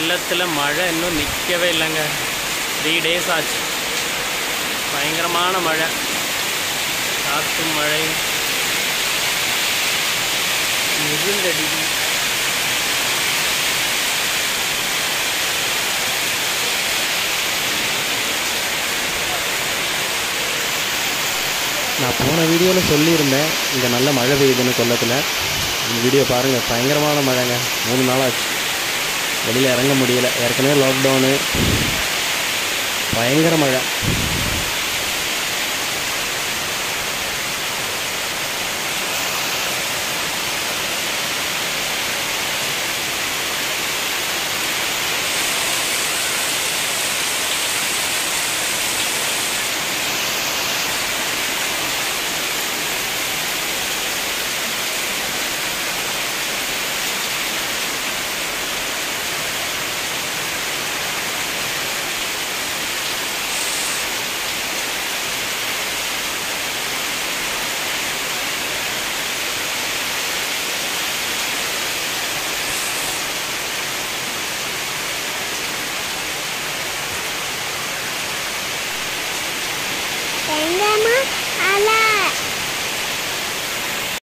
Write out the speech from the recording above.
கொல்லத்தில் மழை இன்னும் நிற்கவே இல்லைங்க த்ரீ டேஸ் ஆச்சு பயங்கரமான மழை காற்றும் மழை மிகுந்தடிக்கும் நான் போன வீடியோவில் சொல்லியிருந்தேன் இங்கே நல்ல மழை பெய்யுதுன்னு கொல்லத்தில் இந்த வீடியோ பாருங்கள் பயங்கரமான மழைங்க மூணு நாளாச்சு வெளியில் இறங்க முடியல ஏற்கனவே லாக்டவுனு பயங்கர மழை